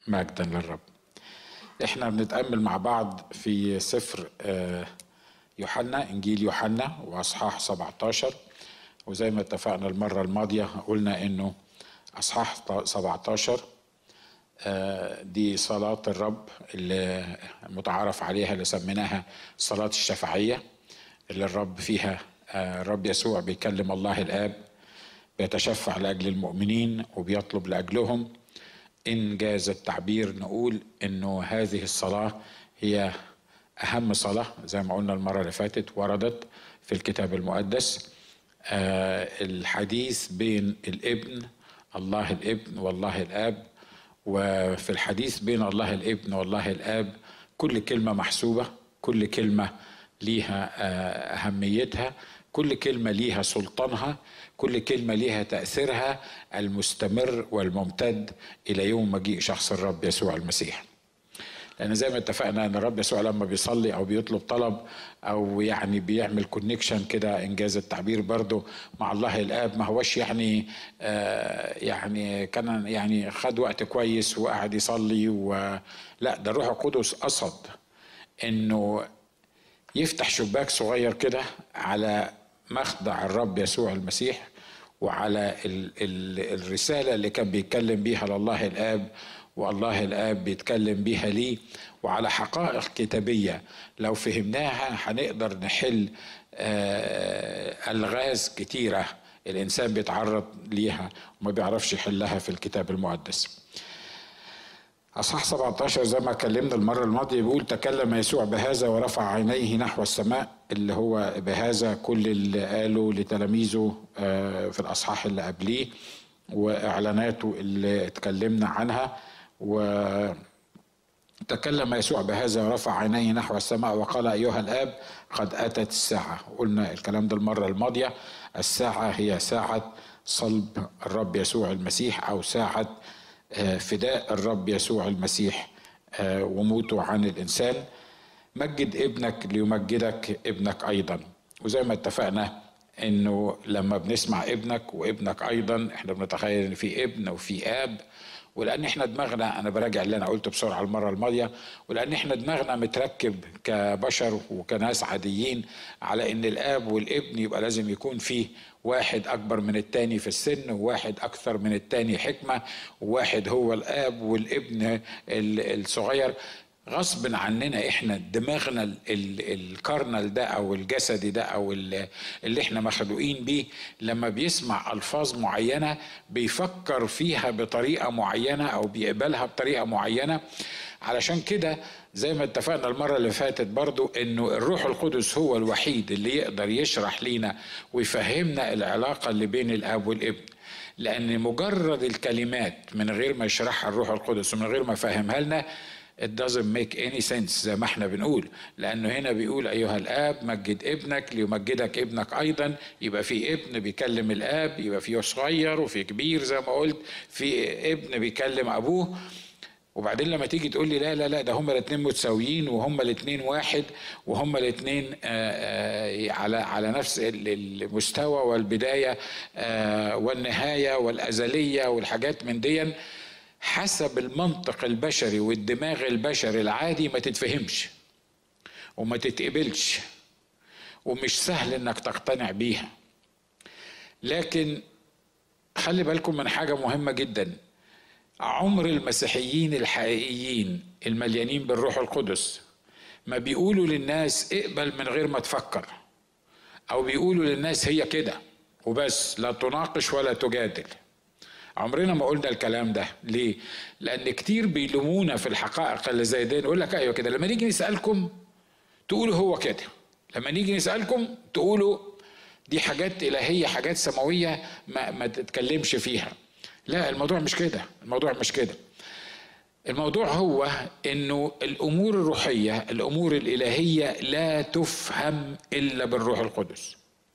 مجدا للرب احنا بنتأمل مع بعض في سفر يوحنا انجيل يوحنا واصحاح 17 وزي ما اتفقنا المرة الماضية قلنا انه اصحاح 17 دي صلاة الرب اللي متعارف عليها اللي سميناها صلاة الشفاعية اللي الرب فيها الرب يسوع بيكلم الله الآب بيتشفع لأجل المؤمنين وبيطلب لأجلهم إن جاز التعبير نقول إنه هذه الصلاة هي أهم صلاة زي ما قلنا المرة اللي فاتت وردت في الكتاب المقدس الحديث بين الابن الله الابن والله الآب وفي الحديث بين الله الابن والله الآب كل كلمة محسوبة كل كلمة ليها أهميتها كل كلمة ليها سلطانها كل كلمة ليها تأثيرها المستمر والممتد إلى يوم مجيء شخص الرب يسوع المسيح لأن زي ما اتفقنا أن الرب يسوع لما بيصلي أو بيطلب طلب أو يعني بيعمل كونكشن كده إنجاز التعبير برضه مع الله الآب ما هوش يعني آه يعني كان يعني خد وقت كويس وقعد يصلي ولا ده الروح القدس قصد إنه يفتح شباك صغير كده على مخدع الرب يسوع المسيح وعلى ال ال الرسالة اللي كان بيتكلم بيها لله الآب والله الآب بيتكلم بيها ليه وعلى حقائق كتابية لو فهمناها هنقدر نحل آه ألغاز كتيرة الإنسان بيتعرض ليها وما بيعرفش يحلها في الكتاب المقدس أصح 17 زي ما اتكلمنا المرة الماضية بيقول تكلم يسوع بهذا ورفع عينيه نحو السماء اللي هو بهذا كل اللي قاله لتلاميذه في الأصحاح اللي قبليه وإعلاناته اللي اتكلمنا عنها وتكلم يسوع بهذا ورفع عينيه نحو السماء وقال أيها الآب قد أتت الساعة قلنا الكلام ده المرة الماضية الساعة هي ساعة صلب الرب يسوع المسيح أو ساعة فداء الرب يسوع المسيح وموته عن الانسان مجد ابنك ليمجدك ابنك ايضا وزي ما اتفقنا انه لما بنسمع ابنك وابنك ايضا احنا بنتخيل ان في ابن وفي اب ولان احنا دماغنا انا براجع اللي انا قلته بسرعه المره الماضيه ولان احنا دماغنا متركب كبشر وكناس عاديين على ان الاب والابن يبقى لازم يكون فيه واحد اكبر من التاني في السن وواحد اكثر من التاني حكمه وواحد هو الاب والابن الصغير غصب عننا احنا دماغنا الكارنل ده او الجسدي ده او اللي احنا مخلوقين بيه لما بيسمع الفاظ معينه بيفكر فيها بطريقه معينه او بيقبلها بطريقه معينه علشان كده زي ما اتفقنا المره اللي فاتت برضو انه الروح القدس هو الوحيد اللي يقدر يشرح لينا ويفهمنا العلاقه اللي بين الاب والابن لان مجرد الكلمات من غير ما يشرحها الروح القدس ومن غير ما يفهمها لنا it doesn't make any sense زي ما احنا بنقول لانه هنا بيقول ايها الاب مجد ابنك ليمجدك ابنك ايضا يبقى في ابن بيكلم الاب يبقى في صغير وفي كبير زي ما قلت في ابن بيكلم ابوه وبعدين لما تيجي تقول لي لا لا لا ده هما الاثنين متساويين وهما الاثنين واحد وهما الاثنين على على نفس المستوى والبدايه والنهايه والازليه والحاجات من دي حسب المنطق البشري والدماغ البشري العادي ما تتفهمش وما تتقبلش ومش سهل انك تقتنع بيها لكن خلي بالكم من حاجه مهمه جدا عمر المسيحيين الحقيقيين المليانين بالروح القدس ما بيقولوا للناس اقبل من غير ما تفكر او بيقولوا للناس هي كده وبس لا تناقش ولا تجادل عمرنا ما قلنا الكلام ده ليه لان كتير بيلومونا في الحقائق اللي زي دي نقول لك ايوه كده لما نيجي نسالكم تقولوا هو كده لما نيجي نسالكم تقولوا دي حاجات الهيه حاجات سماويه ما, ما تتكلمش فيها لا الموضوع مش كده الموضوع مش كده الموضوع هو انه الامور الروحيه الامور الالهيه لا تفهم الا بالروح القدس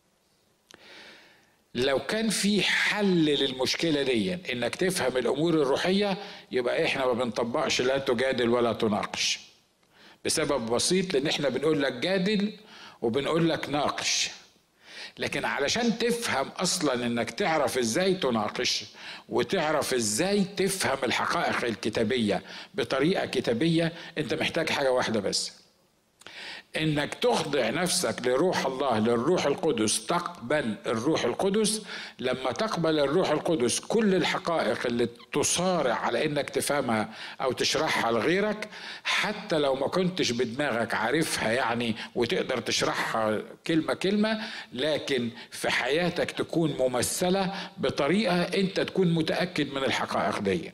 لو كان في حل للمشكله دي انك تفهم الامور الروحيه يبقى احنا ما بنطبقش لا تجادل ولا تناقش بسبب بسيط لان احنا بنقول لك جادل وبنقول لك ناقش لكن علشان تفهم اصلا انك تعرف ازاي تناقش وتعرف ازاي تفهم الحقائق الكتابيه بطريقه كتابيه انت محتاج حاجه واحده بس انك تخضع نفسك لروح الله للروح القدس تقبل الروح القدس لما تقبل الروح القدس كل الحقائق اللي تصارع على انك تفهمها او تشرحها لغيرك حتى لو ما كنتش بدماغك عارفها يعني وتقدر تشرحها كلمه كلمه لكن في حياتك تكون ممثله بطريقه انت تكون متاكد من الحقائق دي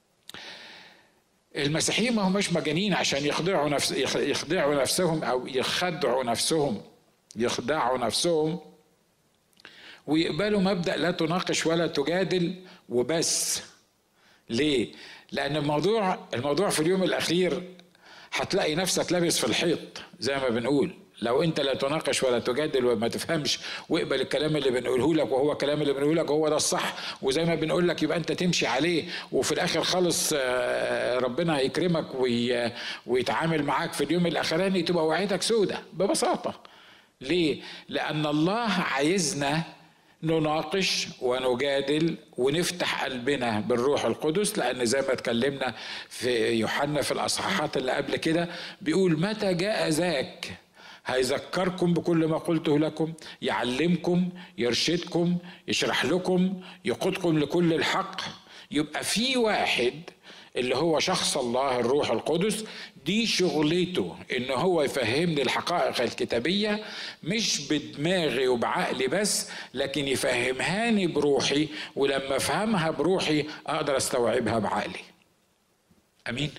المسيحيين ما هماش مجانين عشان يخدعوا نفس يخدعوا نفسهم او يخدعوا نفسهم يخدعوا نفسهم ويقبلوا مبدا لا تناقش ولا تجادل وبس ليه لان الموضوع الموضوع في اليوم الاخير هتلاقي نفسك لابس في الحيط زي ما بنقول لو انت لا تناقش ولا تجادل وما تفهمش واقبل الكلام اللي بنقوله لك وهو الكلام اللي بنقوله لك هو ده الصح وزي ما بنقول لك يبقى انت تمشي عليه وفي الاخر خالص آه، ربنا يكرمك ويتعامل معاك في اليوم الاخراني تبقى وعيتك سودة ببساطه ليه لان الله عايزنا نناقش ونجادل ونفتح قلبنا بالروح القدس لان زي ما اتكلمنا في يوحنا في الاصحاحات اللي قبل كده بيقول متى جاء ذاك هيذكركم بكل ما قلته لكم يعلمكم يرشدكم يشرح لكم يقودكم لكل الحق يبقى في واحد اللي هو شخص الله الروح القدس دي شغلته ان هو يفهمني الحقائق الكتابيه مش بدماغي وبعقلي بس لكن يفهمهاني بروحي ولما افهمها بروحي اقدر استوعبها بعقلي امين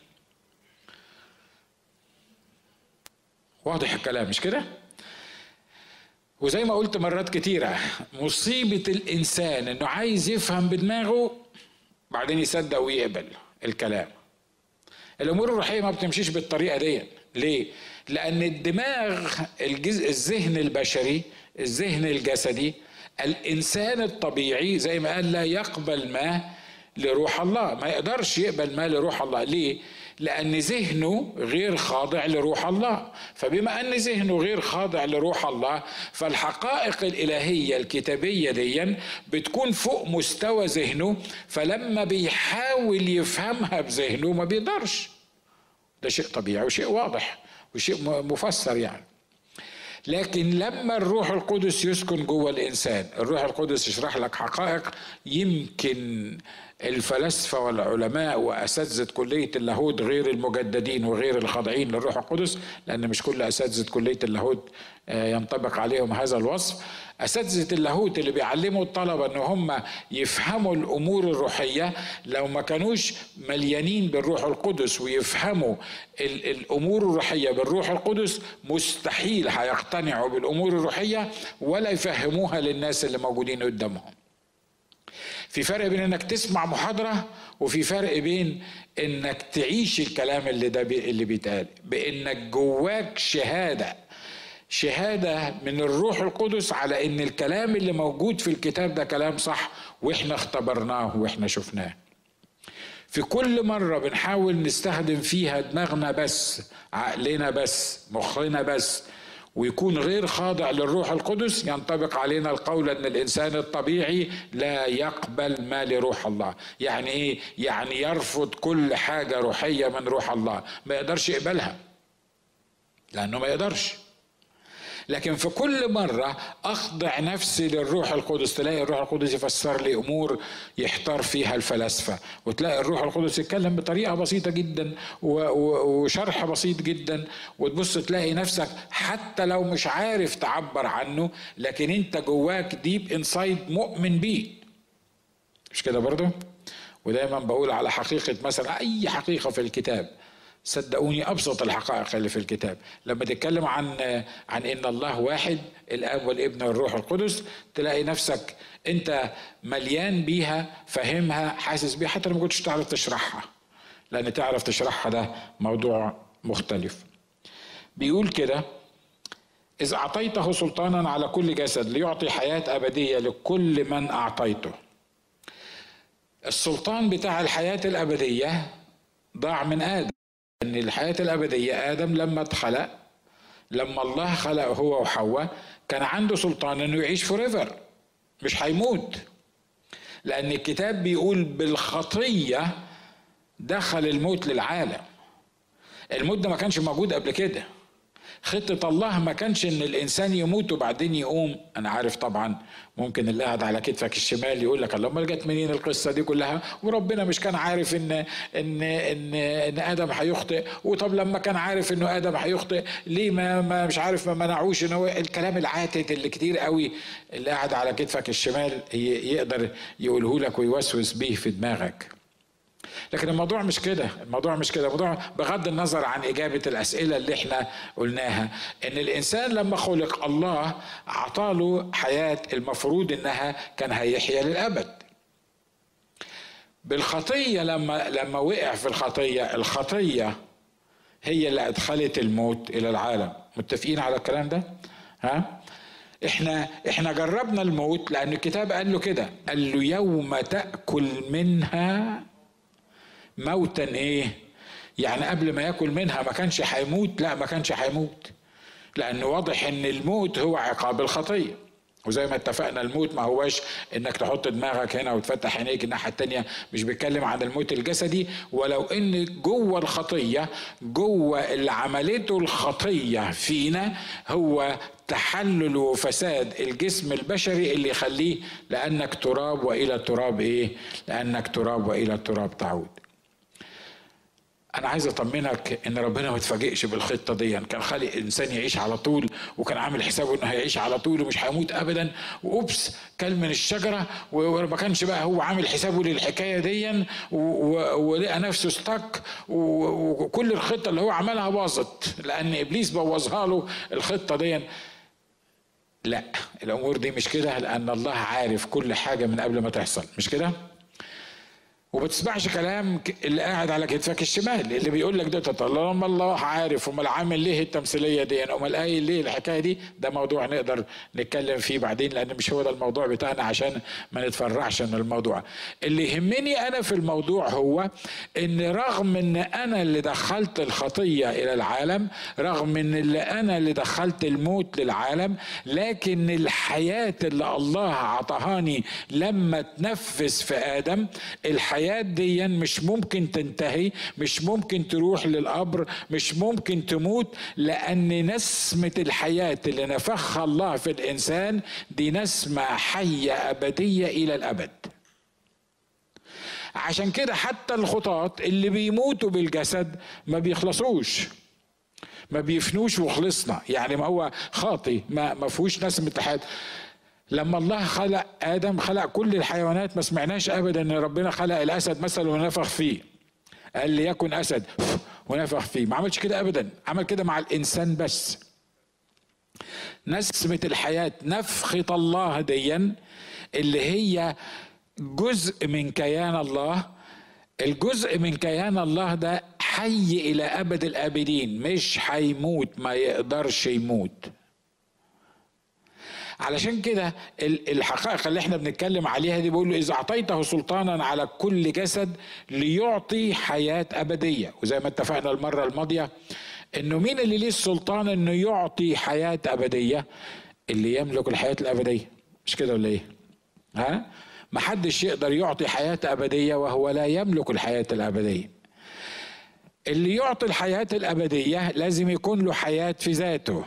واضح الكلام مش كده وزي ما قلت مرات كتيرة مصيبة الإنسان إنه عايز يفهم بدماغه بعدين يصدق ويقبل الكلام الأمور الروحية ما بتمشيش بالطريقة دي ليه؟ لأن الدماغ الجزء الذهن البشري الذهن الجسدي الإنسان الطبيعي زي ما قال لا يقبل ما لروح الله ما يقدرش يقبل ما لروح الله ليه؟ لأن ذهنه غير خاضع لروح الله فبما أن ذهنه غير خاضع لروح الله فالحقائق الإلهية الكتابية دي بتكون فوق مستوى ذهنه فلما بيحاول يفهمها بذهنه ما بيقدرش ده شيء طبيعي وشيء واضح وشيء مفسر يعني لكن لما الروح القدس يسكن جوه الانسان الروح القدس يشرح لك حقائق يمكن الفلاسفه والعلماء واساتذه كليه اللاهوت غير المجددين وغير الخاضعين للروح القدس لان مش كل اساتذه كليه اللاهوت آه، ينطبق عليهم هذا الوصف اساتذه اللاهوت اللي بيعلموا الطلبه ان هم يفهموا الامور الروحيه لو ما كانوش مليانين بالروح القدس ويفهموا الامور الروحيه بالروح القدس مستحيل هيقتنعوا بالامور الروحيه ولا يفهموها للناس اللي موجودين قدامهم في فرق بين انك تسمع محاضره وفي فرق بين انك تعيش الكلام اللي ده بي اللي بيتقال بانك جواك شهاده شهاده من الروح القدس على ان الكلام اللي موجود في الكتاب ده كلام صح واحنا اختبرناه واحنا شفناه في كل مرة بنحاول نستخدم فيها دماغنا بس عقلنا بس مخنا بس ويكون غير خاضع للروح القدس ينطبق علينا القول ان الانسان الطبيعي لا يقبل ما لروح الله يعني ايه يعني يرفض كل حاجه روحيه من روح الله ما يقدرش يقبلها لانه ما يقدرش لكن في كل مرة أخضع نفسي للروح القدس تلاقي الروح القدس يفسر لي أمور يحتار فيها الفلاسفة وتلاقي الروح القدس يتكلم بطريقة بسيطة جدا وشرح بسيط جدا وتبص تلاقي نفسك حتى لو مش عارف تعبر عنه لكن انت جواك ديب انسايد مؤمن بيه مش كده برضو ودايما بقول على حقيقة مثلا أي حقيقة في الكتاب صدقوني ابسط الحقائق اللي في الكتاب لما تتكلم عن عن ان الله واحد الاب والابن والروح القدس تلاقي نفسك انت مليان بيها فاهمها حاسس بيها حتى لو ما كنتش تعرف تشرحها لان تعرف تشرحها ده موضوع مختلف بيقول كده إذ أعطيته سلطانا على كل جسد ليعطي حياة أبدية لكل من أعطيته السلطان بتاع الحياة الأبدية ضاع من آدم ان الحياه الابديه ادم لما اتخلق لما الله خلق هو وحواء كان عنده سلطان انه يعيش فوريفر مش هيموت لان الكتاب بيقول بالخطيه دخل الموت للعالم الموت ده ما كانش موجود قبل كده خطة الله ما كانش ان الانسان يموت وبعدين يقوم انا عارف طبعا ممكن اللي قاعد على كتفك الشمال يقول لك اللهم جت منين القصة دي كلها وربنا مش كان عارف ان ان ان ان ادم هيخطئ وطب لما كان عارف انه ادم هيخطئ ليه ما, ما مش عارف ما منعوش ان هو الكلام العاتت اللي كتير قوي اللي قاعد على كتفك الشمال يقدر يقوله لك ويوسوس بيه في دماغك لكن الموضوع مش كده الموضوع مش كده الموضوع بغض النظر عن إجابة الأسئلة اللي احنا قلناها إن الإنسان لما خلق الله أعطاله حياة المفروض إنها كان هيحيا للأبد بالخطية لما لما وقع في الخطية الخطية هي اللي أدخلت الموت إلى العالم متفقين على الكلام ده؟ ها؟ احنا احنا جربنا الموت لأن الكتاب قال له كده قال له يوم تأكل منها موتا ايه يعني قبل ما ياكل منها ما كانش هيموت لا ما كانش هيموت لان واضح ان الموت هو عقاب الخطيه وزي ما اتفقنا الموت ما هواش انك تحط دماغك هنا وتفتح عينيك الناحيه التانيه مش بيتكلم عن الموت الجسدي ولو ان جوه الخطيه جوه اللي عملته الخطيه فينا هو تحلل وفساد الجسم البشري اللي يخليه لانك تراب والى التراب ايه لانك تراب والى التراب تعود انا عايز اطمنك ان ربنا ما يتفاجئش بالخطه دي كان خالق انسان يعيش على طول وكان عامل حسابه انه هيعيش على طول ومش هيموت ابدا واوبس كل من الشجره وما كانش بقى هو عامل حسابه للحكايه دي ولقى نفسه استك وكل الخطه اللي هو عملها باظت لان ابليس بوظها له الخطه دي لا الامور دي مش كده لان الله عارف كل حاجه من قبل ما تحصل مش كده وما تسمعش كلام اللي قاعد على كتفك الشمال اللي بيقول لك ده طالما الله عارف امال عامل ليه التمثيليه دي امال قايل ليه الحكايه دي ده موضوع نقدر نتكلم فيه بعدين لان مش هو ده الموضوع بتاعنا عشان ما نتفرعش من الموضوع اللي يهمني انا في الموضوع هو ان رغم ان انا اللي دخلت الخطيه الى العالم رغم ان اللي انا اللي دخلت الموت للعالم لكن الحياه اللي الله عطهاني لما تنفذ في ادم الحياه الحياة دي مش ممكن تنتهي مش ممكن تروح للقبر مش ممكن تموت لأن نسمة الحياة اللي نفخها الله في الإنسان دي نسمة حية أبدية إلى الأبد عشان كده حتى الخطاة اللي بيموتوا بالجسد ما بيخلصوش ما بيفنوش وخلصنا يعني ما هو خاطي ما ما فيهوش نسمة الحياة لما الله خلق ادم خلق كل الحيوانات ما سمعناش ابدا ان ربنا خلق الاسد مثلا ونفخ فيه قال ليكن اسد ونفخ فيه ما عملش كده ابدا عمل كده مع الانسان بس نسمة الحياة نفخة الله ديا اللي هي جزء من كيان الله الجزء من كيان الله ده حي إلى أبد الآبدين مش هيموت ما يقدرش يموت علشان كده الحقائق اللي احنا بنتكلم عليها دي بيقول له اذا اعطيته سلطانا على كل جسد ليعطي حياه ابديه وزي ما اتفقنا المره الماضيه انه مين اللي ليه السلطان انه يعطي حياه ابديه اللي يملك الحياه الابديه مش كده ولا ايه ها محدش يقدر يعطي حياه ابديه وهو لا يملك الحياه الابديه اللي يعطي الحياه الابديه لازم يكون له حياه في ذاته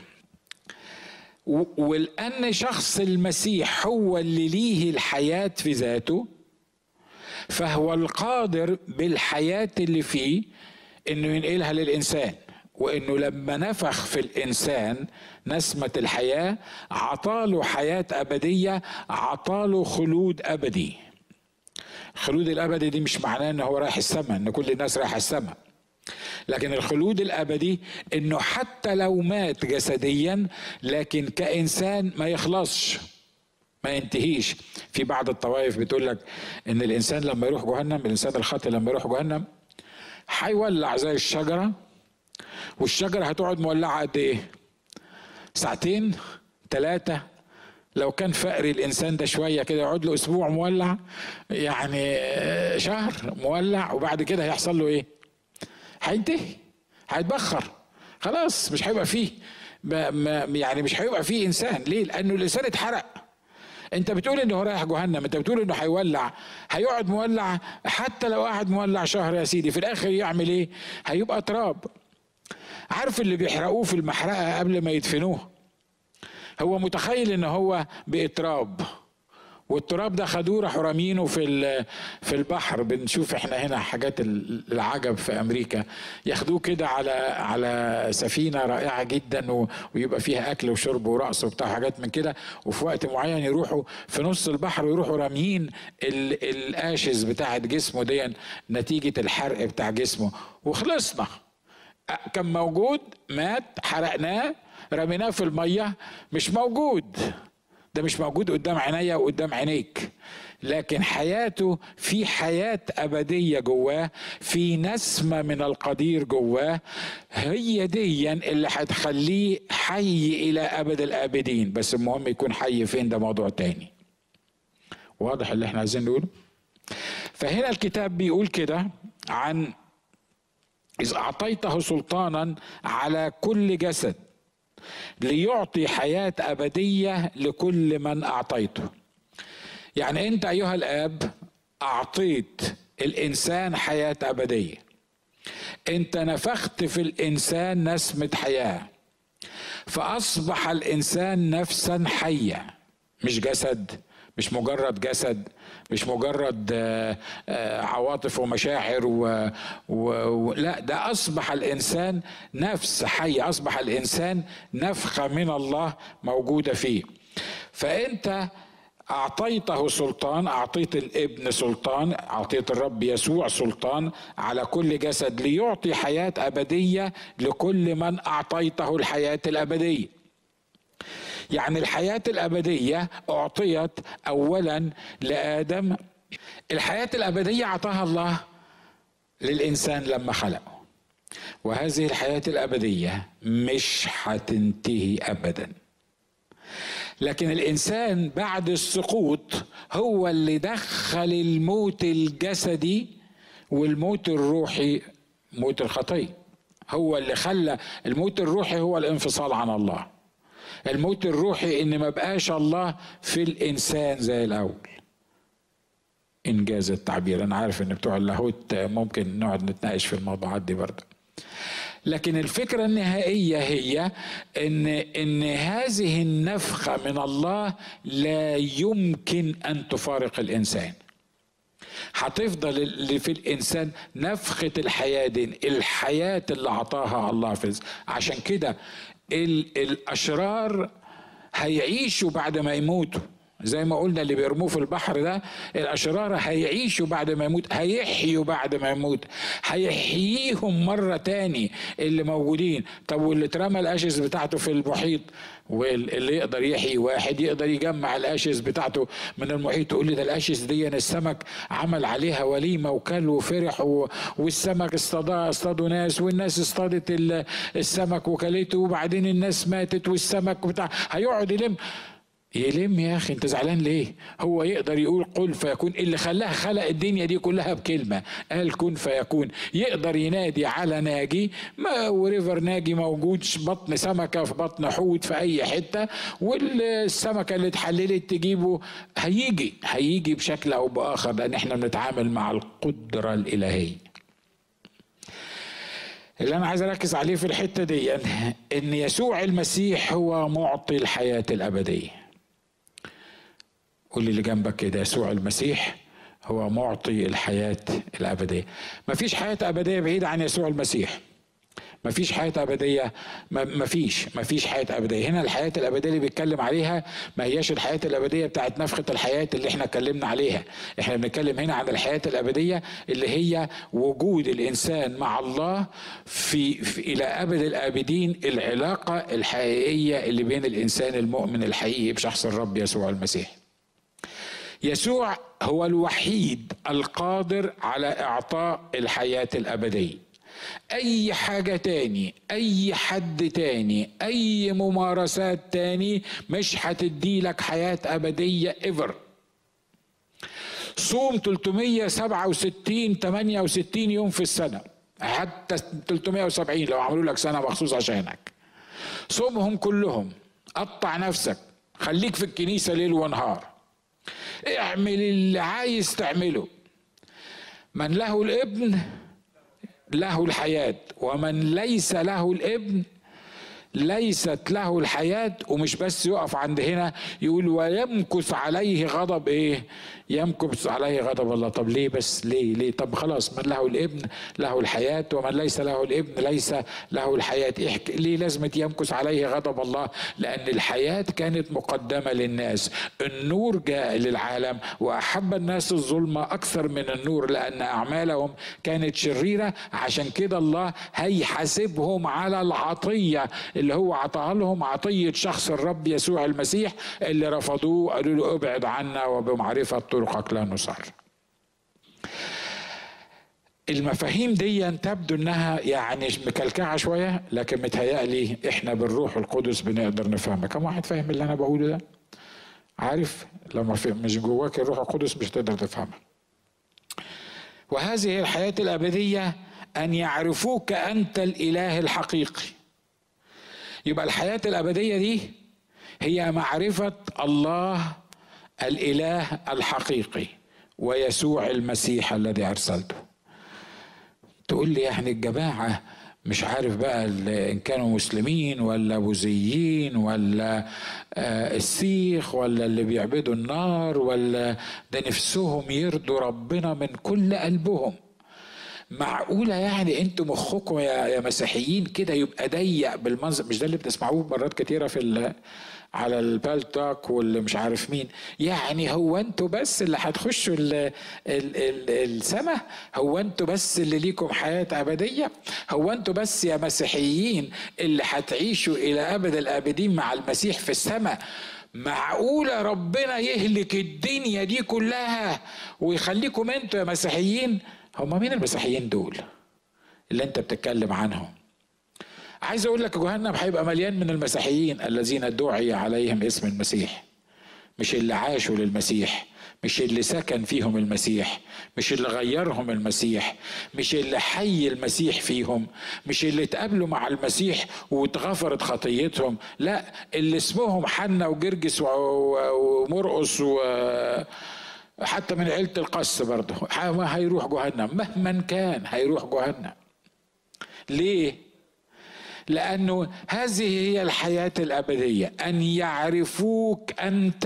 ولأن شخص المسيح هو اللي ليه الحياة في ذاته فهو القادر بالحياة اللي فيه انه ينقلها للإنسان وانه لما نفخ في الانسان نسمة الحياة عطاله حياة ابدية عطاله خلود ابدي خلود الابدي دي مش معناه ان هو رايح السماء ان كل الناس رايحه السماء لكن الخلود الابدي انه حتى لو مات جسديا لكن كانسان ما يخلصش ما ينتهيش في بعض الطوائف بتقول لك ان الانسان لما يروح جهنم الانسان الخاطئ لما يروح جهنم هيولع زي الشجره والشجره هتقعد مولعه قد ايه ساعتين ثلاثه لو كان فقري الانسان ده شويه كده يقعد له اسبوع مولع يعني شهر مولع وبعد كده هيحصل له ايه هينتهي هيتبخر خلاص مش هيبقى فيه ما ما يعني مش هيبقى فيه انسان ليه لانه الانسان اتحرق انت بتقول انه رايح جهنم انت بتقول انه هيولع هيقعد مولع حتى لو قعد مولع شهر يا سيدي في الاخر يعمل ايه هيبقى تراب عارف اللي بيحرقوه في المحرقه قبل ما يدفنوه هو متخيل ان هو باتراب والتراب ده خدوه راحوا رامينه في في البحر بنشوف احنا هنا حاجات العجب في امريكا ياخدوه كده على على سفينه رائعه جدا ويبقى فيها اكل وشرب ورقص وبتاع حاجات من كده وفي وقت معين يروحوا في نص البحر ويروحوا راميين الاشز بتاعت جسمه دي نتيجه الحرق بتاع جسمه وخلصنا كان موجود مات حرقناه رميناه في الميه مش موجود ده مش موجود قدام عينيا وقدام عينيك لكن حياته في حياة أبدية جواه في نسمة من القدير جواه هي دي اللي هتخليه حي إلى أبد الآبدين بس المهم يكون حي فين ده موضوع تاني واضح اللي احنا عايزين نقوله فهنا الكتاب بيقول كده عن إذ أعطيته سلطانا على كل جسد ليعطي حياة أبدية لكل من أعطيته يعني أنت أيها الآب أعطيت الإنسان حياة أبدية أنت نفخت في الإنسان نسمة حياة فأصبح الإنسان نفسا حية مش جسد مش مجرد جسد مش مجرد آه، آه، عواطف ومشاعر و... و... لا ده اصبح الانسان نفس حي اصبح الانسان نفخه من الله موجوده فيه فانت أعطيته سلطان أعطيت الابن سلطان أعطيت الرب يسوع سلطان على كل جسد ليعطي حياة أبدية لكل من أعطيته الحياة الأبدية يعني الحياة الأبدية أعطيت أولا لآدم الحياة الأبدية أعطاها الله للإنسان لما خلقه وهذه الحياة الأبدية مش هتنتهي أبدا لكن الإنسان بعد السقوط هو اللي دخل الموت الجسدي والموت الروحي موت الخطية هو اللي خلى الموت الروحي هو الانفصال عن الله الموت الروحي ان ما بقاش الله في الانسان زي الاول انجاز التعبير انا عارف ان بتوع اللاهوت ممكن نقعد نتناقش في الموضوعات دي برضه لكن الفكرة النهائية هي ان ان هذه النفخة من الله لا يمكن ان تفارق الانسان هتفضل اللي في الانسان نفخة الحياة دي الحياة اللي عطاها الله في عشان كده الاشرار هيعيشوا بعد ما يموتوا زي ما قلنا اللي بيرموه في البحر ده الاشرار هيعيشوا بعد ما يموت هيحيوا بعد ما يموت هيحييهم مره تاني اللي موجودين طب واللي اترمى الاشز بتاعته في المحيط واللي يقدر يحيي واحد يقدر يجمع الاشز بتاعته من المحيط تقول لي ده الاشز دي السمك عمل عليها وليمه وكل وفرح والسمك اصطادها اصطادوا ناس والناس اصطادت السمك وكلته وبعدين الناس ماتت والسمك بتاع هيقعد يلم يلم يا اخي انت زعلان ليه هو يقدر يقول قل فيكون اللي خلاها خلق الدنيا دي كلها بكلمه قال كن فيكون يقدر ينادي على ناجي ما وريفر ناجي موجود بطن سمكه في بطن حوت في اي حته والسمكه اللي اتحللت تجيبه هيجي هيجي بشكل او باخر لان احنا بنتعامل مع القدره الالهيه اللي انا عايز اركز عليه في الحته دي ان يسوع المسيح هو معطي الحياه الابديه قول اللي جنبك كده يسوع المسيح هو معطي الحياة الأبدية ما فيش حياة أبدية بعيدة عن يسوع المسيح ما فيش حياة أبدية ما فيش ما فيش حياة أبدية هنا الحياة الأبدية اللي بيتكلم عليها ما هياش الحياة الأبدية بتاعت نفخة الحياة اللي احنا اتكلمنا عليها احنا بنتكلم هنا عن الحياة الأبدية اللي هي وجود الإنسان مع الله في, في إلى أبد الآبدين العلاقة الحقيقية اللي بين الإنسان المؤمن الحقيقي بشخص الرب يسوع المسيح يسوع هو الوحيد القادر على اعطاء الحياه الابديه اي حاجه تاني اي حد تاني اي ممارسات تاني مش هتدي لك حياه ابديه ايفر صوم 367 68 يوم في السنه حتى 370 لو عملوا لك سنه مخصوص عشانك صومهم كلهم قطع نفسك خليك في الكنيسه ليل ونهار اعمل اللي عايز تعمله من له الابن له الحياه ومن ليس له الابن ليست له الحياة ومش بس يقف عند هنا يقول ويمكث عليه غضب ايه يمكث عليه غضب الله طب ليه بس ليه ليه طب خلاص من له الابن له الحياة ومن ليس له الابن ليس له الحياة إحك... ليه لازمة يمكث عليه غضب الله لأن الحياة كانت مقدمة للناس النور جاء للعالم وأحب الناس الظلمة أكثر من النور لأن أعمالهم كانت شريرة عشان كده الله هيحاسبهم على العطية اللي هو عطاها لهم عطية شخص الرب يسوع المسيح اللي رفضوه قالوا له ابعد عنا وبمعرفة طرقك لا نصر المفاهيم دي تبدو انها يعني مكلكعه شويه لكن متهيألي احنا بالروح القدس بنقدر نفهمها كم واحد فاهم اللي انا بقوله ده عارف لما في مش جواك الروح القدس مش تقدر تفهمها وهذه الحياه الابديه ان يعرفوك انت الاله الحقيقي يبقى الحياة الأبدية دي هي معرفة الله الإله الحقيقي ويسوع المسيح الذي أرسلته تقول لي يعني الجماعة مش عارف بقى ان كانوا مسلمين ولا بوذيين ولا آه، السيخ ولا اللي بيعبدوا النار ولا ده نفسهم يرضوا ربنا من كل قلبهم معقولة يعني انتوا مخكم يا, يا مسيحيين كده يبقى ضيق بالمنظر مش ده اللي بتسمعوه مرات كتيرة في على البالتاك واللي مش عارف مين يعني هو انتوا بس اللي هتخشوا السماء هو انتوا بس اللي ليكم حياة أبدية هو انتوا بس يا مسيحيين اللي هتعيشوا إلى أبد الآبدين مع المسيح في السماء معقولة ربنا يهلك الدنيا دي كلها ويخليكم انتوا يا مسيحيين هم مين المسيحيين دول اللي انت بتتكلم عنهم عايز اقول لك جهنم هيبقى مليان من المسيحيين الذين دعي عليهم اسم المسيح مش اللي عاشوا للمسيح مش اللي سكن فيهم المسيح مش اللي غيرهم المسيح مش اللي حي المسيح فيهم مش اللي اتقابلوا مع المسيح واتغفرت خطيتهم لا اللي اسمهم حنا وجرجس ومرقص و... حتى من عيلة القس برضه هيروح جهنم مهما كان هيروح جهنم ليه لأنه هذه هي الحياة الأبدية أن يعرفوك أنت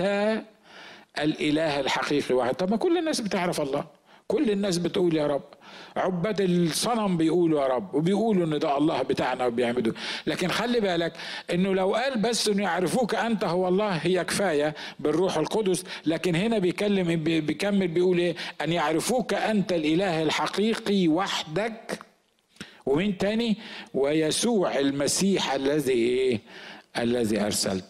الإله الحقيقي واحد طب ما كل الناس بتعرف الله كل الناس بتقول يا رب عباد الصنم بيقولوا يا رب وبيقولوا ان ده الله بتاعنا وبيعملوا لكن خلي بالك انه لو قال بس انه يعرفوك انت هو الله هي كفايه بالروح القدس لكن هنا بيكلم بيكمل بيقول ايه ان يعرفوك انت الاله الحقيقي وحدك ومين تاني ويسوع المسيح الذي ايه الذي ارسلته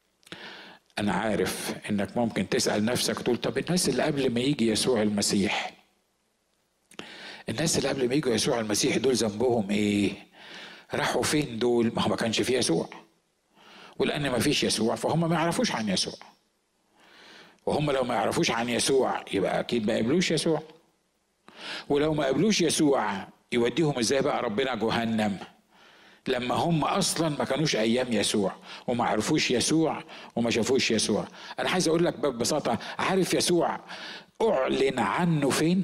انا عارف انك ممكن تسال نفسك تقول طب الناس اللي قبل ما يجي يسوع المسيح الناس اللي قبل ما يجوا يسوع المسيح دول ذنبهم ايه راحوا فين دول ما هو ما كانش فيه يسوع ولان ما فيش يسوع فهم ما يعرفوش عن يسوع وهم لو ما يعرفوش عن يسوع يبقى اكيد ما قبلوش يسوع ولو ما قبلوش يسوع يوديهم ازاي بقى ربنا جهنم لما هم اصلا ما كانوش ايام يسوع وما عرفوش يسوع وما شافوش يسوع انا عايز اقول لك ببساطه عارف يسوع اعلن عنه فين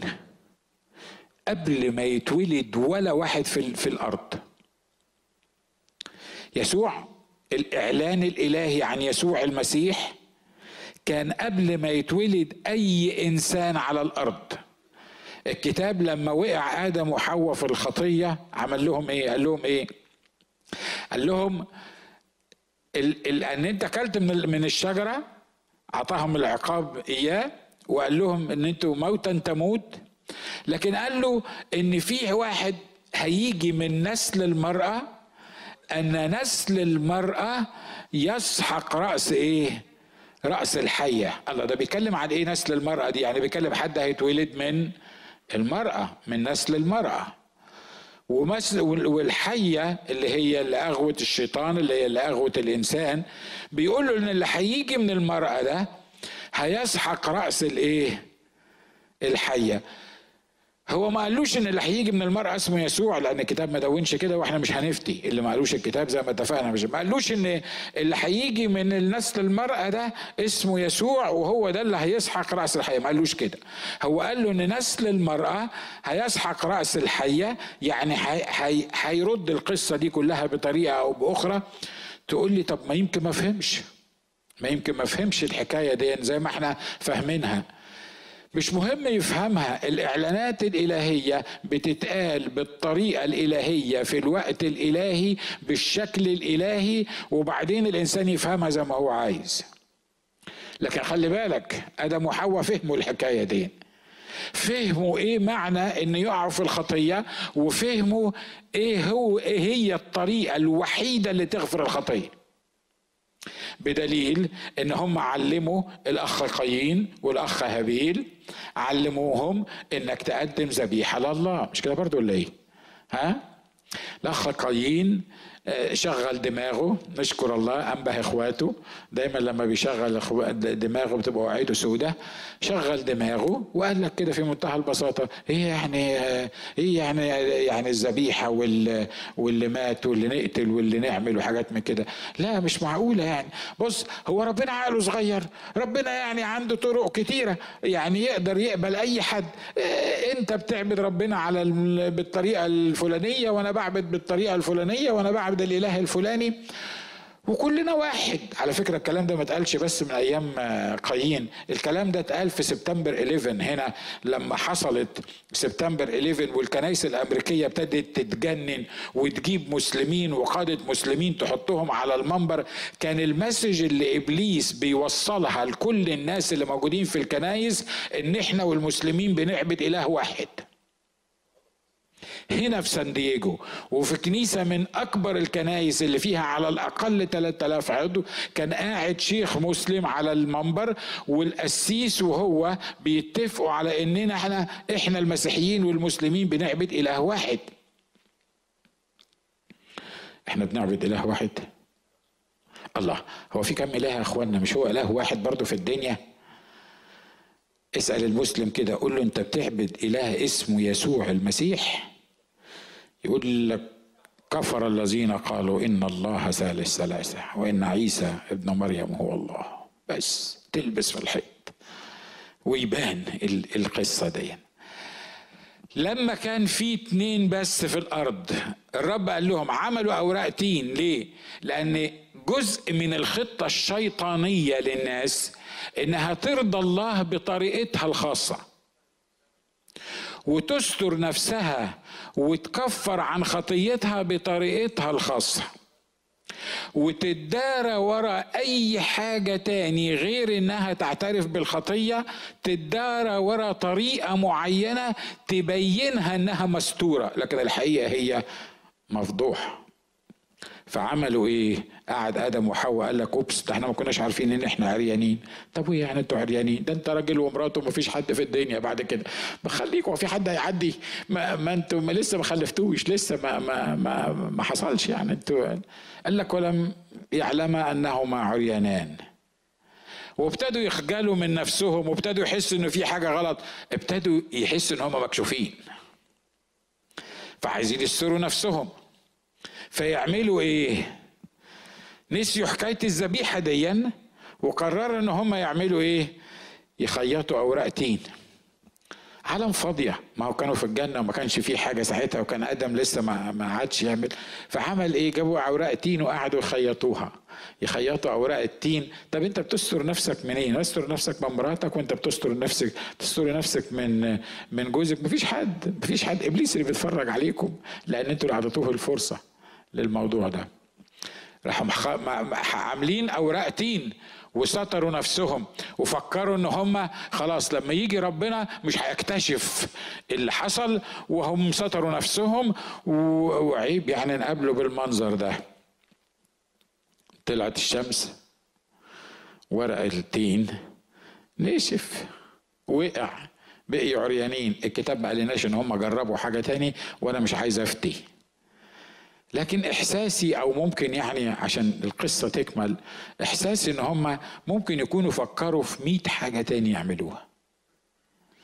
قبل ما يتولد ولا واحد في, في الارض يسوع الاعلان الالهي عن يسوع المسيح كان قبل ما يتولد اي انسان على الارض الكتاب لما وقع ادم وحواء في الخطيه عمل لهم ايه قال لهم ايه قال لهم ان انت اكلت من من الشجره اعطاهم العقاب اياه وقال لهم ان انتوا موتا تموت لكن قال له ان في واحد هيجي من نسل المرأة ان نسل المرأة يسحق رأس ايه رأس الحية الله ده بيتكلم عن ايه نسل المرأة دي يعني بيتكلم حد هيتولد من المرأة من نسل المرأة والحية اللي هي اللي أغوت الشيطان اللي هي اللي أغوت الإنسان بيقول له إن اللي هيجي من المرأة ده هيسحق رأس الإيه؟ الحية هو ما قالوش ان اللي هيجي من المرأة اسمه يسوع لان الكتاب ما دونش كده واحنا مش هنفتي اللي ما قالوش الكتاب زي ما اتفقنا مش ما قالوش ان اللي هيجي من النسل المرأة ده اسمه يسوع وهو ده اللي هيسحق رأس الحية ما قالوش كده هو قال له ان نسل المرأة هيسحق رأس الحية يعني هيرد القصة دي كلها بطريقة او باخرى تقول لي طب ما يمكن ما فهمش ما يمكن ما فهمش الحكاية دي زي ما احنا فاهمينها مش مهم يفهمها الاعلانات الالهيه بتتقال بالطريقه الالهيه في الوقت الالهي بالشكل الالهي وبعدين الانسان يفهمها زي ما هو عايز لكن خلي بالك ادم وحواء فهموا الحكايه دي فهموا ايه معنى ان يقعوا في الخطيه وفهموا ايه هو ايه هي الطريقه الوحيده اللي تغفر الخطيه بدليل ان هم علموا الاخ قايين والاخ هابيل علموهم انك تقدم ذبيحه لله مش كده برضو ولا ايه ها الاخ قايين شغل دماغه نشكر الله انبه اخواته دايما لما بيشغل دماغه بتبقى وعيته سودة شغل دماغه وقال لك كده في منتهى البساطه ايه يعني ايه يعني يعني الذبيحه واللي مات واللي نقتل واللي نعمل وحاجات من كده لا مش معقوله يعني بص هو ربنا عقله صغير ربنا يعني عنده طرق كتيره يعني يقدر يقبل اي حد انت بتعبد ربنا على بالطريقه الفلانيه وانا بعبد بالطريقه الفلانيه وانا بعبد ده الاله الفلاني وكلنا واحد على فكرة الكلام ده ما اتقالش بس من أيام قايين الكلام ده اتقال في سبتمبر 11 هنا لما حصلت سبتمبر 11 والكنائس الأمريكية ابتدت تتجنن وتجيب مسلمين وقادة مسلمين تحطهم على المنبر كان المسج اللي إبليس بيوصلها لكل الناس اللي موجودين في الكنائس إن إحنا والمسلمين بنعبد إله واحد هنا في سان دييجو وفي كنيسة من أكبر الكنائس اللي فيها على الأقل 3000 عضو كان قاعد شيخ مسلم على المنبر والقسيس وهو بيتفقوا على إننا احنا احنا المسيحيين والمسلمين بنعبد إله واحد احنا بنعبد إله واحد الله هو في كم إله يا إخوانا مش هو إله واحد برضه في الدنيا اسأل المسلم كده قول له أنت بتعبد إله اسمه يسوع المسيح يقول لك كفر الذين قالوا إن الله ثالث ثلاثة وإن عيسى ابن مريم هو الله بس تلبس في الحيط ويبان القصة دي لما كان في اتنين بس في الأرض الرب قال لهم عملوا أوراق تين ليه؟ لأن جزء من الخطة الشيطانية للناس إنها ترضى الله بطريقتها الخاصة وتستر نفسها وتكفر عن خطيتها بطريقتها الخاصه وتدارى ورا اي حاجه تاني غير انها تعترف بالخطيه تدارى ورا طريقه معينه تبينها انها مستوره لكن الحقيقه هي مفضوحه فعملوا ايه قعد ادم وحواء قال لك اوبس ده احنا ما كناش عارفين ان احنا عريانين طب وايه يعني انتوا عريانين ده انت راجل ومراته وما فيش حد في الدنيا بعد كده بخليكم في حد هيعدي ما, ما انتوا ما لسه ما خلفتوش لسه ما ما ما, ما حصلش يعني انتوا قال لك ولم يعلم انهما عريانان وابتدوا يخجلوا من نفسهم وابتدوا يحسوا انه في حاجه غلط ابتدوا يحسوا ان هم مكشوفين فعايزين يستروا نفسهم فيعملوا ايه نسيوا حكايه الذبيحه ديا وقرروا ان هم يعملوا ايه يخيطوا اوراق تين عالم فاضيه ما هو كانوا في الجنه وما كانش فيه حاجه ساعتها وكان ادم لسه ما ما عادش يعمل فعمل ايه جابوا اوراق تين وقعدوا يخيطوها يخيطوا اوراق التين طب انت بتستر نفسك منين تستر نفسك من مراتك وانت بتستر نفسك تستر نفسك من من جوزك مفيش حد مفيش حد ابليس اللي بيتفرج عليكم لان انتوا اللي اعطيتوه الفرصه للموضوع ده راحوا عاملين اوراق تين وستروا نفسهم وفكروا ان هم خلاص لما يجي ربنا مش هيكتشف اللي حصل وهم ستروا نفسهم وعيب يعني نقابله بالمنظر ده طلعت الشمس ورق التين نشف وقع بقي عريانين الكتاب ما قالناش ان هم جربوا حاجه تاني وانا مش عايز افتي لكن احساسي او ممكن يعني عشان القصه تكمل احساسي ان هم ممكن يكونوا فكروا في مئة حاجه تاني يعملوها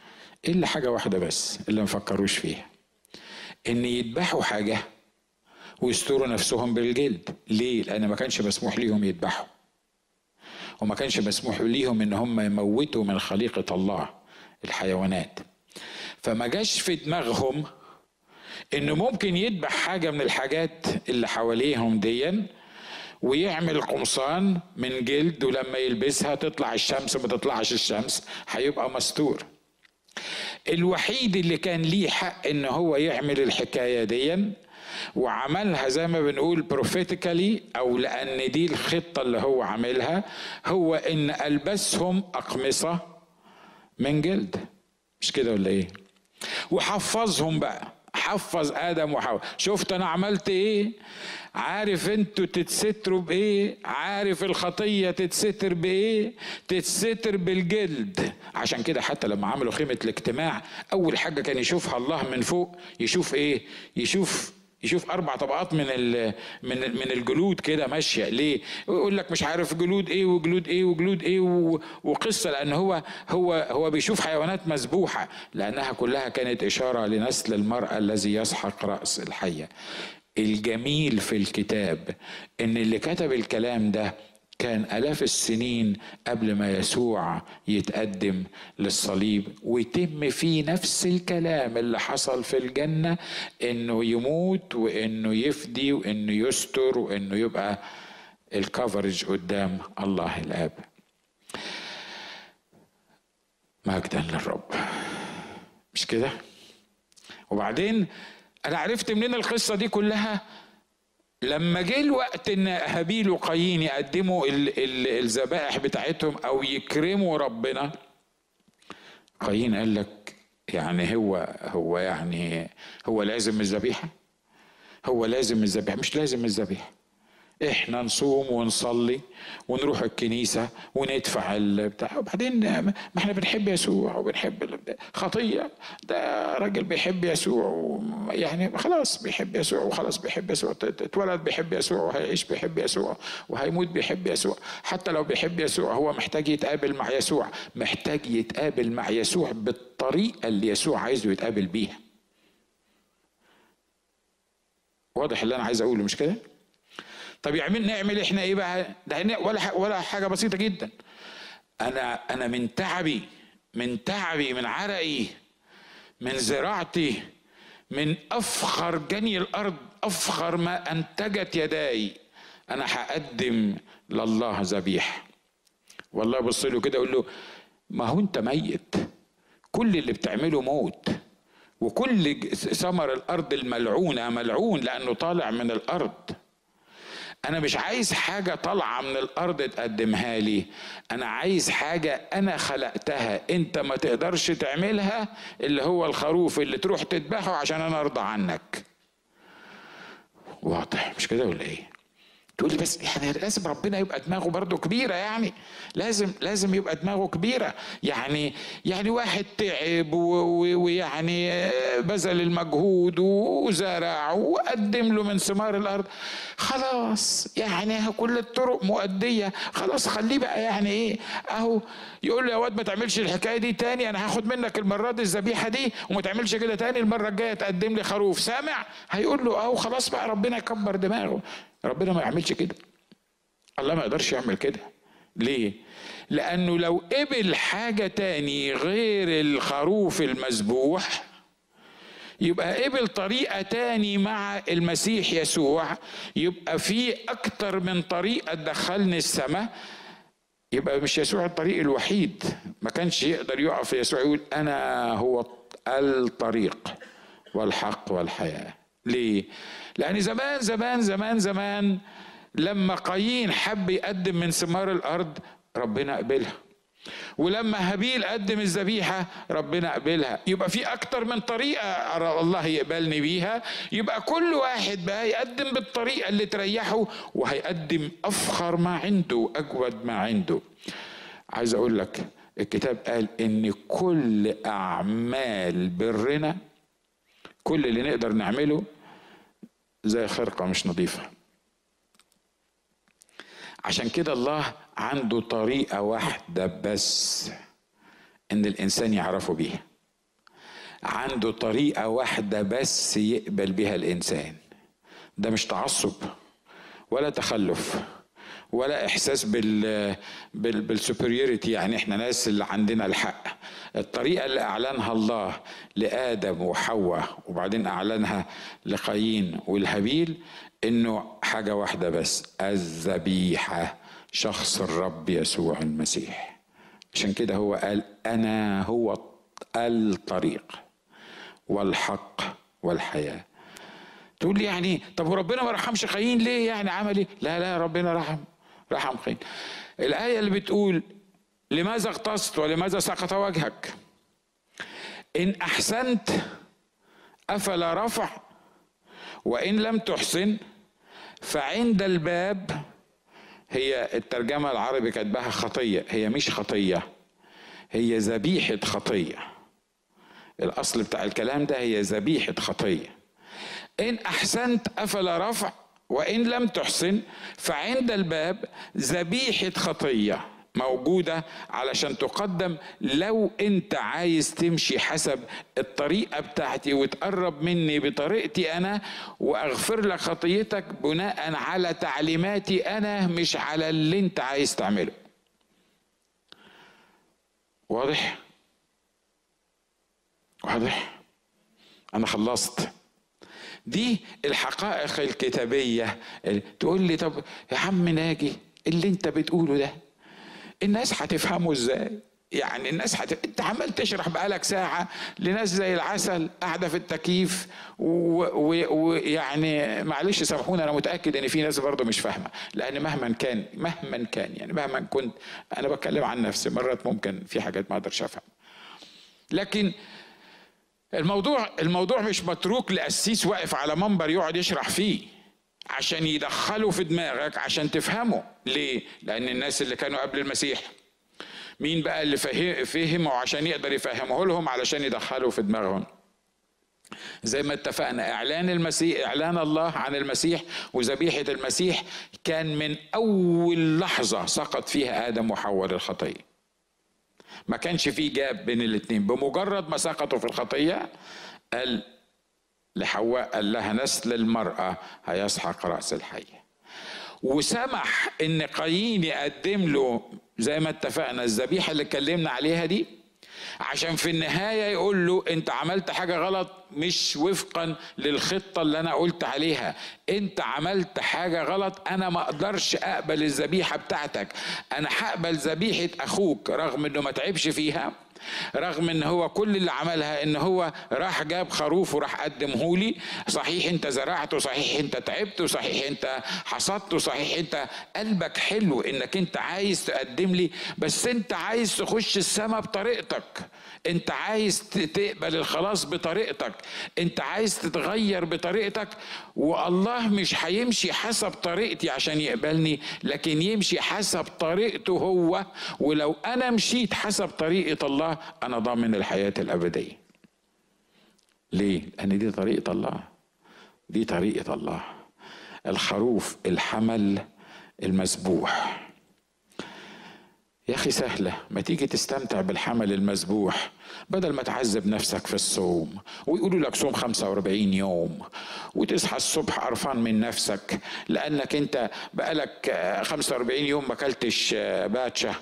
الا حاجه واحده بس اللي ما فكروش فيها ان يذبحوا حاجه ويستروا نفسهم بالجلد ليه لان ما كانش مسموح ليهم يذبحوا وما كانش مسموح ليهم ان هم يموتوا من خليقه الله الحيوانات فما جاش في دماغهم انه ممكن يذبح حاجه من الحاجات اللي حواليهم ديا ويعمل قمصان من جلد ولما يلبسها تطلع الشمس ما تطلعش الشمس هيبقى مستور الوحيد اللي كان ليه حق ان هو يعمل الحكايه دي وعملها زي ما بنقول بروفيتيكالي او لان دي الخطه اللي هو عاملها هو ان البسهم اقمصه من جلد مش كده ولا ايه وحفظهم بقى حفظ ادم وحواء شفت انا عملت ايه عارف انتوا تتستروا بايه عارف الخطيه تتستر بايه تتستر بالجلد عشان كده حتى لما عملوا خيمه الاجتماع اول حاجه كان يشوفها الله من فوق يشوف ايه يشوف يشوف اربع طبقات من من من الجلود كده ماشيه ليه يقول لك مش عارف جلود ايه وجلود ايه وجلود ايه وقصه لان هو هو هو بيشوف حيوانات مذبوحه لانها كلها كانت اشاره لنسل المراه الذي يسحق راس الحيه الجميل في الكتاب ان اللي كتب الكلام ده كان آلاف السنين قبل ما يسوع يتقدم للصليب ويتم فيه نفس الكلام اللي حصل في الجنة إنه يموت وإنه يفدي وإنه يستر وإنه يبقى الكفرج قدام الله الآب مجدا للرب مش كده وبعدين انا عرفت منين القصه دي كلها لما جه الوقت ان هابيل وقايين يقدموا الذبائح بتاعتهم او يكرموا ربنا قايين قال لك يعني هو هو يعني هو لازم الذبيحه هو لازم الذبيحه مش لازم الذبيحه احنا نصوم ونصلي ونروح الكنيسه وندفع البتاع وبعدين ما احنا بنحب يسوع وبنحب خطيه ده راجل بيحب يسوع يعني خلاص بيحب يسوع وخلاص بيحب يسوع اتولد بيحب يسوع وهيعيش بيحب يسوع وهيموت بيحب يسوع حتى لو بيحب يسوع هو محتاج يتقابل مع يسوع محتاج يتقابل مع يسوع بالطريقه اللي يسوع عايزه يتقابل بيها واضح اللي انا عايز اقوله مش كده طب يعمل نعمل احنا ايه بقى ده ولا ولا حاجه بسيطه جدا انا انا من تعبي من تعبي من عرقي من زراعتي من افخر جني الارض افخر ما انتجت يداي انا هقدم لله ذبيحه والله بص له كده اقول له ما هو انت ميت كل اللي بتعمله موت وكل ثمر الارض الملعونه ملعون لانه طالع من الارض انا مش عايز حاجه طالعه من الارض تقدمها لي انا عايز حاجه انا خلقتها انت ما تقدرش تعملها اللي هو الخروف اللي تروح تذبحه عشان انا ارضى عنك واضح مش كده ولا ايه تقول لي بس يعني لازم ربنا يبقى دماغه برضه كبيره يعني لازم لازم يبقى دماغه كبيره يعني يعني واحد تعب ويعني بذل المجهود وزرع وقدم له من ثمار الارض خلاص يعني كل الطرق مؤديه خلاص خليه بقى يعني ايه اهو يقول له يا واد ما تعملش الحكايه دي تاني انا هاخد منك المره دي الذبيحه دي وما تعملش كده تاني المره الجايه تقدم لي خروف سامع هيقول له اهو خلاص بقى ربنا يكبر دماغه ربنا ما يعملش كده الله ما يقدرش يعمل كده ليه لانه لو قبل حاجه تاني غير الخروف المذبوح يبقى قبل طريقة تاني مع المسيح يسوع يبقى في أكتر من طريقة تدخلني السماء يبقى مش يسوع الطريق الوحيد ما كانش يقدر يقف يسوع يقول أنا هو الطريق والحق والحياة ليه؟ لأن زمان زمان زمان زمان لما قايين حب يقدم من ثمار الأرض ربنا قبلها ولما هابيل قدم الذبيحة ربنا قبلها يبقى في أكتر من طريقة الله يقبلني بيها يبقى كل واحد بقى يقدم بالطريقة اللي تريحه وهيقدم أفخر ما عنده أجود ما عنده عايز أقول لك الكتاب قال إن كل أعمال برنا كل اللي نقدر نعمله زي خرقة مش نظيفة عشان كده الله عنده طريقة واحدة بس إن الإنسان يعرفه بيها عنده طريقة واحدة بس يقبل بها الإنسان ده مش تعصب ولا تخلف ولا احساس بال بال بالسوبريوريتي يعني احنا ناس اللي عندنا الحق الطريقه اللي اعلنها الله لادم وحواء وبعدين اعلنها لقايين والهابيل انه حاجه واحده بس الذبيحه شخص الرب يسوع المسيح عشان كده هو قال انا هو الطريق والحق والحياه تقول لي يعني طب وربنا ما رحمش قايين ليه يعني عمل ايه لا لا ربنا رحم رحم قايين الايه اللي بتقول لماذا اغتصت ولماذا سقط وجهك ان احسنت افلا رفع وان لم تحسن فعند الباب هي الترجمه العربي كاتباها خطيه هي مش خطيه هي ذبيحه خطيه الاصل بتاع الكلام ده هي ذبيحه خطيه ان احسنت افلا رفع وان لم تحسن فعند الباب ذبيحه خطيه موجودة علشان تقدم لو انت عايز تمشي حسب الطريقة بتاعتي وتقرب مني بطريقتي انا واغفر لك خطيتك بناء على تعليماتي انا مش على اللي انت عايز تعمله واضح واضح انا خلصت دي الحقائق الكتابية تقول لي طب يا عم ناجي اللي انت بتقوله ده الناس هتفهمه ازاي يعني الناس حت... انت عمال تشرح بقالك ساعة لناس زي العسل قاعدة في التكييف ويعني و... معلش سامحوني انا متأكد ان في ناس برضه مش فاهمة لان مهما كان مهما كان يعني مهما كنت انا بتكلم عن نفسي مرات ممكن في حاجات ما اقدرش افهم لكن الموضوع الموضوع مش متروك لقسيس واقف على منبر يقعد يشرح فيه عشان يدخله في دماغك عشان تفهمه ليه لان الناس اللي كانوا قبل المسيح مين بقى اللي فهموا عشان يقدر يفهمه لهم علشان يدخله في دماغهم زي ما اتفقنا اعلان المسيح اعلان الله عن المسيح وذبيحه المسيح كان من اول لحظه سقط فيها ادم وحواء للخطيه ما كانش فيه جاب بين الاثنين بمجرد ما سقطوا في الخطية قال لحواء قال لها نسل المرأة هيسحق رأس الحية وسمح ان قايين يقدم له زي ما اتفقنا الذبيحة اللي اتكلمنا عليها دي عشان في النهاية يقول له انت عملت حاجة غلط مش وفقا للخطة اللي انا قلت عليها انت عملت حاجة غلط انا ما اقدرش اقبل الذبيحة بتاعتك انا هقبل ذبيحة اخوك رغم انه ما تعبش فيها رغم ان هو كل اللي عملها ان هو راح جاب خروف وراح قدمه لي صحيح انت زرعته صحيح انت تعبت وصحيح انت حصدته صحيح انت قلبك حلو انك انت عايز تقدم لي بس انت عايز تخش السماء بطريقتك انت عايز تقبل الخلاص بطريقتك انت عايز تتغير بطريقتك والله مش هيمشي حسب طريقتي عشان يقبلني لكن يمشي حسب طريقته هو ولو انا مشيت حسب طريقه الله انا ضامن الحياه الابديه ليه لان دي طريقه الله دي طريقه الله الخروف الحمل المذبوح يا أخي سهلة ما تيجي تستمتع بالحمل المذبوح بدل ما تعذب نفسك في الصوم ويقولوا لك صوم 45 يوم وتصحى الصبح قرفان من نفسك لانك انت بقالك 45 يوم ما اكلتش باتشا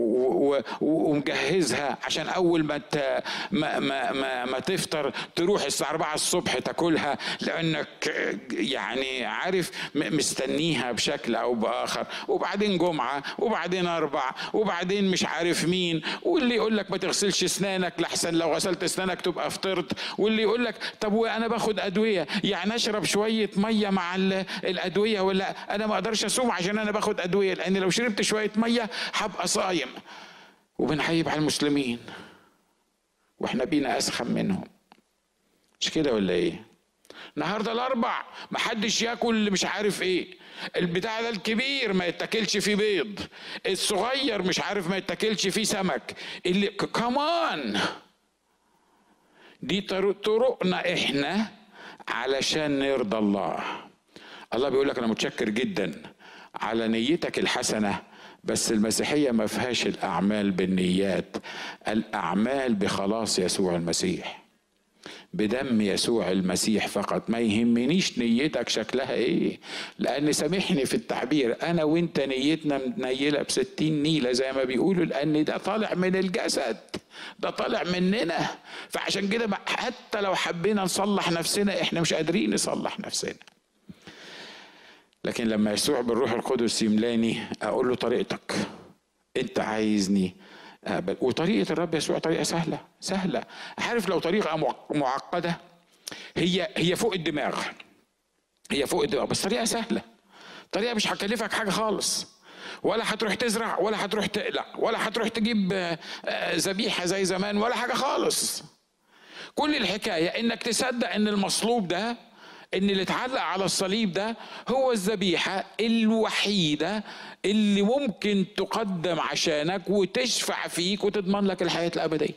ومجهزها عشان اول ما ما ما, ما, ما تفطر تروح الساعه 4 الصبح تاكلها لانك يعني عارف مستنيها بشكل او باخر وبعدين جمعه وبعدين اربع وبعدين مش عارف مين واللي يقول لك ما تغسلش اسنانك لحسن لو غسلت اسنانك تبقى فطرت واللي يقول لك طب وانا باخد ادويه يعني اشرب شويه ميه مع الادويه ولا انا ما اقدرش اصوم عشان انا باخد ادويه لان لو شربت شويه ميه هبقى صايم وبنحيب على المسلمين واحنا بينا اسخن منهم مش كده ولا ايه النهارده الاربع محدش ياكل مش عارف ايه البتاع ده الكبير ما يتاكلش فيه بيض الصغير مش عارف ما يتاكلش فيه سمك اللي كمان دي طرقنا احنا علشان نرضى الله الله بيقول لك انا متشكر جدا على نيتك الحسنه بس المسيحيه ما فيهاش الاعمال بالنيات الاعمال بخلاص يسوع المسيح بدم يسوع المسيح فقط ما يهمنيش نيتك شكلها ايه لان سامحني في التعبير انا وانت نيتنا منيلة بستين نيلة زي ما بيقولوا لان ده طالع من الجسد ده طالع مننا فعشان كده حتى لو حبينا نصلح نفسنا احنا مش قادرين نصلح نفسنا لكن لما يسوع بالروح القدس يملاني اقول له طريقتك انت عايزني أقبل وطريقة الرب يسوع طريقة سهلة سهلة عارف لو طريقة معقدة هي هي فوق الدماغ هي فوق الدماغ بس طريقة سهلة طريقة مش هكلفك حاجة خالص ولا هتروح تزرع ولا هتروح تقلع ولا هتروح تجيب آه، ذبيحة زي زمان ولا حاجة خالص كل الحكاية انك تصدق ان المصلوب ده ان اللي اتعلق على الصليب ده هو الذبيحة الوحيدة اللي ممكن تقدم عشانك وتشفع فيك وتضمن لك الحياة الأبدية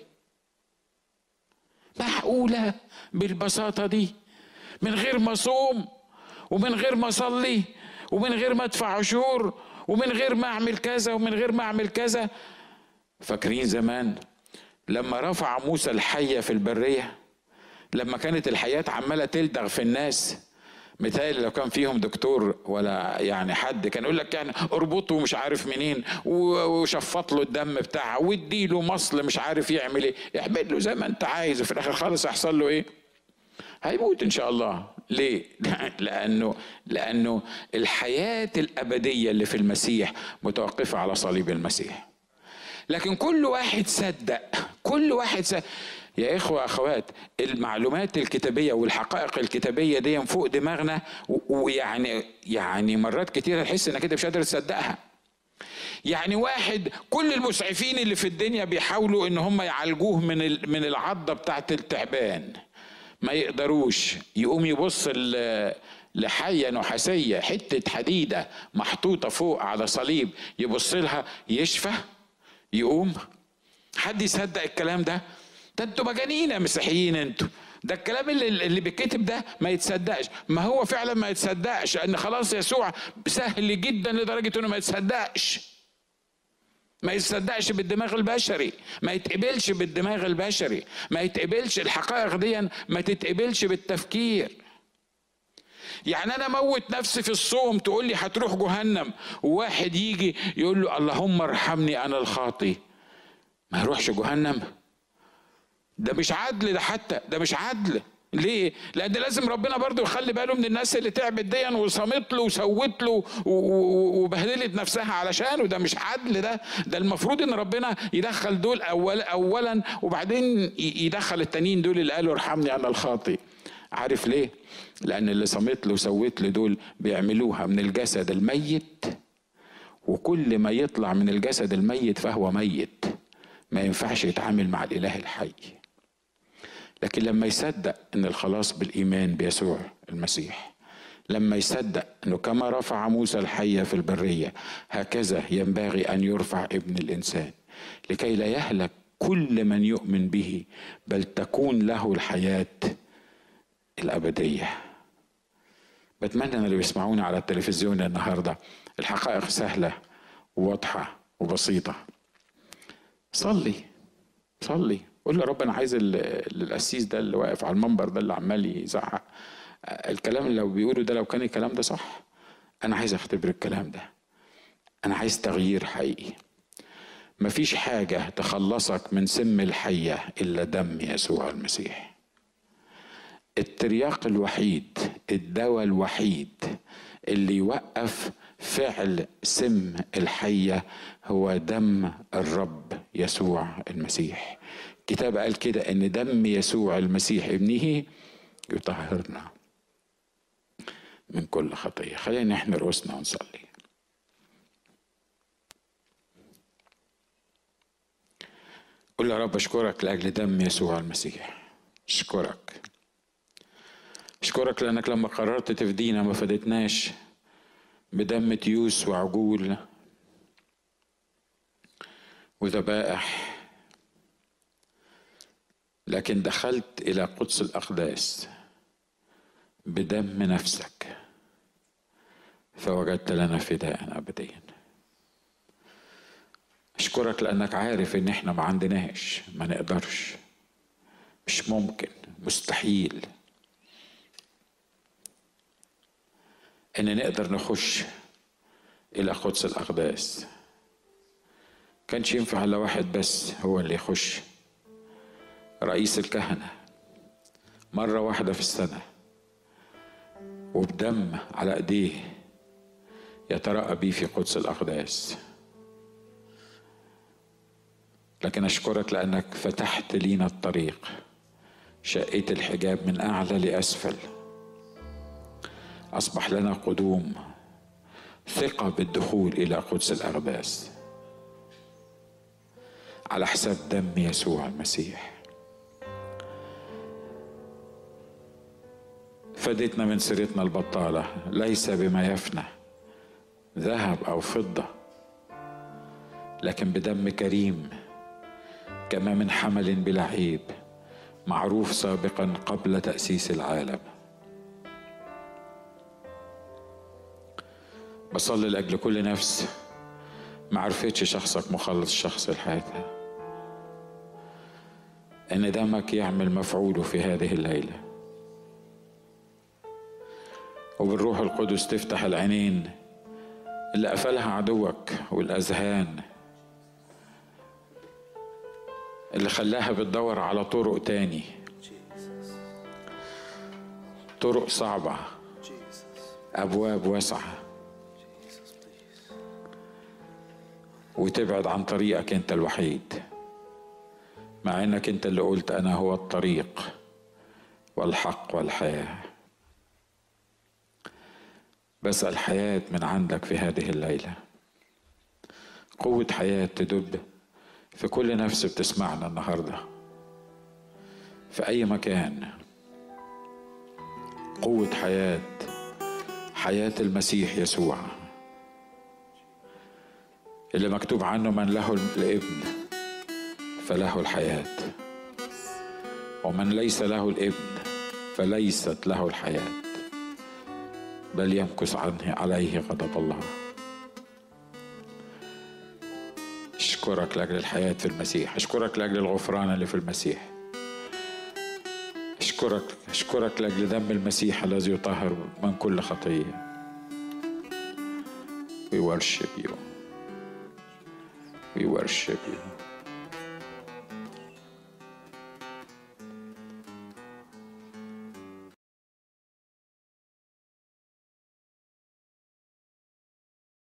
معقولة بالبساطة دي من غير ما صوم ومن غير ما أصلي ومن غير ما أدفع عشور ومن غير ما أعمل كذا ومن غير ما أعمل كذا فاكرين زمان لما رفع موسى الحية في البرية لما كانت الحياة عمالة تلدغ في الناس مثال لو كان فيهم دكتور ولا يعني حد كان يقول لك يعني اربطه مش عارف منين وشفط له الدم بتاعه وادي له مصل مش عارف يعمل ايه اعمل له زي ما انت عايز وفي الاخر خالص هيحصل له ايه هيموت ان شاء الله ليه لانه لانه الحياه الابديه اللي في المسيح متوقفه على صليب المسيح لكن كل واحد صدق كل واحد صدق يا إخوة أخوات المعلومات الكتابية والحقائق الكتابية دي فوق دماغنا ويعني يعني مرات كتيرة تحس إنك أنت مش قادر تصدقها يعني واحد كل المسعفين اللي في الدنيا بيحاولوا ان هم يعالجوه من من العضه بتاعت التعبان ما يقدروش يقوم يبص لحيه نحاسيه حته حديده محطوطه فوق على صليب يبص لها يشفى يقوم حد يصدق الكلام ده ده انتوا مجانين يا مسيحيين انتوا ده الكلام اللي اللي بيتكتب ده ما يتصدقش ما هو فعلا ما يتصدقش لان خلاص يسوع سهل جدا لدرجه انه ما يتصدقش ما يتصدقش بالدماغ البشري ما يتقبلش بالدماغ البشري ما يتقبلش الحقائق دي ما تتقبلش بالتفكير يعني انا موت نفسي في الصوم تقول لي هتروح جهنم وواحد يجي يقول له اللهم ارحمني انا الخاطي ما يروحش جهنم ده مش عدل ده حتى ده مش عدل ليه؟ لأن لازم ربنا برضو يخلي باله من الناس اللي تعبت دي وصمت له وسوت له وبهدلت نفسها علشانه ده مش عدل ده ده المفروض ان ربنا يدخل دول أول اولا وبعدين يدخل التانيين دول اللي قالوا ارحمني انا الخاطئ عارف ليه؟ لأن اللي صمت له وسوت له دول بيعملوها من الجسد الميت وكل ما يطلع من الجسد الميت فهو ميت ما ينفعش يتعامل مع الإله الحي لكن لما يصدق ان الخلاص بالايمان بيسوع المسيح لما يصدق انه كما رفع موسى الحية في البرية هكذا ينبغي ان يرفع ابن الانسان لكي لا يهلك كل من يؤمن به بل تكون له الحياة الأبدية بتمنى ان اللي بيسمعوني على التلفزيون النهاردة الحقائق سهلة وواضحة وبسيطة صلي صلي قول له رب انا عايز القسيس ده اللي واقف على المنبر ده اللي عمال يزعق الكلام اللي لو بيقوله ده لو كان الكلام ده صح انا عايز اختبر الكلام ده انا عايز تغيير حقيقي مفيش حاجة تخلصك من سم الحية إلا دم يسوع المسيح الترياق الوحيد الدواء الوحيد اللي يوقف فعل سم الحية هو دم الرب يسوع المسيح الكتاب قال كده ان دم يسوع المسيح ابنه يطهرنا من كل خطيه خلينا نحن رؤوسنا ونصلي قل يا رب اشكرك لاجل دم يسوع المسيح اشكرك اشكرك لانك لما قررت تفدينا ما فدتناش بدم تيوس وعجول وذبائح لكن دخلت الى قدس الاقداس بدم نفسك فوجدت لنا فداء ابديا اشكرك لانك عارف ان احنا ما عندناش ما نقدرش مش ممكن مستحيل ان نقدر نخش الى قدس الاقداس كانش ينفع الا واحد بس هو اللي يخش رئيس الكهنه مره واحده في السنه وبدم على ايديه يترأى بيه في قدس الاقداس لكن اشكرك لانك فتحت لينا الطريق شقيت الحجاب من اعلى لاسفل اصبح لنا قدوم ثقه بالدخول الى قدس الاقداس على حساب دم يسوع المسيح فديتنا من سيرتنا البطاله ليس بما يفنى ذهب او فضه لكن بدم كريم كما من حمل بلا عيب معروف سابقا قبل تاسيس العالم بصلي لاجل كل نفس ما عرفتش شخصك مخلص شخص لحياتها ان دمك يعمل مفعوله في هذه الليله وبالروح القدس تفتح العينين اللي قفلها عدوك والاذهان اللي خلاها بتدور على طرق تاني طرق صعبة أبواب واسعة وتبعد عن طريقك أنت الوحيد مع أنك أنت اللي قلت أنا هو الطريق والحق والحياة بسأل حياة من عندك في هذه الليلة قوة حياة تدب في كل نفس بتسمعنا النهارده في اي مكان قوه حياه حياه المسيح يسوع اللي مكتوب عنه من له الابن فله الحياه ومن ليس له الابن فليست له الحياه بل يمكث عنه عليه غضب الله أشكرك لأجل الحياة في المسيح أشكرك لأجل الغفران اللي في المسيح أشكرك أشكرك لأجل دم المسيح الذي يطهر من كل خطية We worship you. We worship you.